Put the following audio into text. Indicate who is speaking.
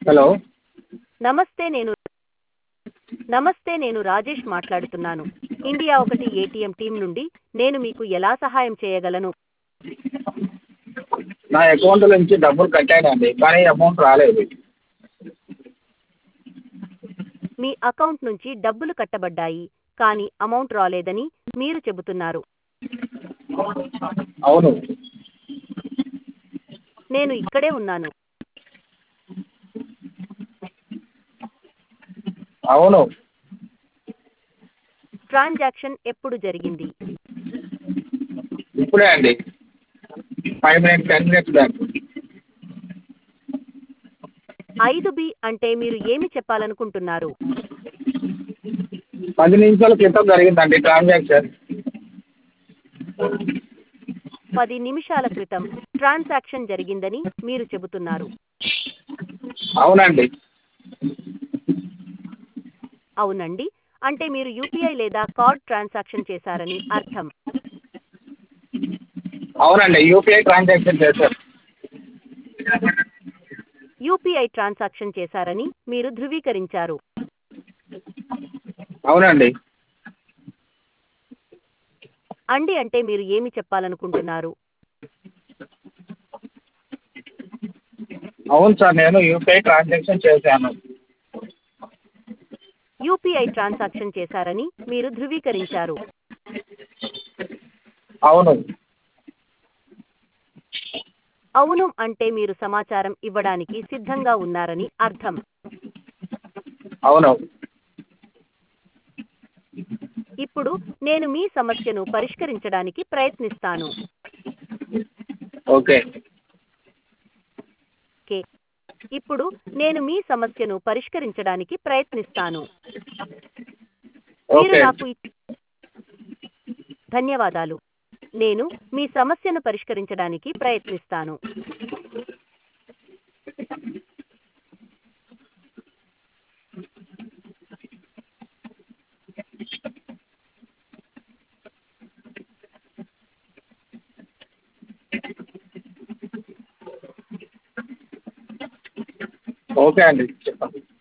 Speaker 1: hello
Speaker 2: నమస్తే నేను నమస్తే నేను రాజేష్ మాట్లాడుతున్నాను ఇండియా ఒకటి ఏటీఎం టీం నుండి నేను మీకు ఎలా సహాయం చేయగలను
Speaker 1: నా అకౌంట్ నుంచి డబ్బులు కట్టానండి కానీ అమౌంట్ రాలేదు
Speaker 2: మీ అకౌంట్ నుంచి డబ్బులు కట్టబడ్డాయి కానీ అమౌంట్ రాలేదని మీరు చెబుతున్నారు
Speaker 1: అవును
Speaker 2: నేను ఇక్కడే ఉన్నాను
Speaker 1: అవును
Speaker 2: ట్రాన్సాక్షన్ ఎప్పుడు జరిగింది
Speaker 1: ఇప్పుడే అండి five minutes ten minutes back
Speaker 2: ఐదు బి అంటే మీరు ఏమి చెప్పాలనుకుంటున్నారు
Speaker 1: పది నిమిషాల క్రితం జరిగిందండి ట్రాన్సాక్షన్
Speaker 2: పది నిమిషాల క్రితం ట్రాన్సాక్షన్ జరిగిందని మీరు చెబుతున్నారు
Speaker 1: అవునండి
Speaker 2: అవునండి అంటే మీరు యూపీఐ లేదా కార్డ్ ట్రాన్సాక్షన్ చేశారని అర్థం
Speaker 1: అవునండి యూపీఐ ట్రాన్సాక్షన్ చేశారు
Speaker 2: యూపీఐ ట్రాన్సాక్షన్ చేశారని మీరు ధృవీకరించారు
Speaker 1: అవునండి
Speaker 2: అండి అంటే మీరు ఏమి చెప్పాలనుకుంటున్నారు
Speaker 1: అవును సార్ నేను యూపీఐ ట్రాన్సాక్షన్ చేశాను
Speaker 2: యూపీఐ ట్రాన్సాక్షన్ చేశారని మీరు ధృవీకరించారు
Speaker 1: అవును
Speaker 2: అవును అంటే మీరు సమాచారం ఇవ్వడానికి సిద్ధంగా ఉన్నారని అర్థం
Speaker 1: అవును
Speaker 2: ఇప్పుడు నేను మీ సమస్యను పరిష్కరించడానికి ప్రయత్నిస్తాను
Speaker 1: ఓకే
Speaker 2: ఓకే ఇప్పుడు నేను మీ సమస్యను పరిష్కరించడానికి ప్రయత్నిస్తాను మీరు
Speaker 1: ఓకే
Speaker 2: నాకు ఇ- ధన్యవాదాలు నేను మీ సమస్యను పరిష్కరించడానికి ప్రయత్నిస్తాను
Speaker 1: ఓకే అండి చెప్పండి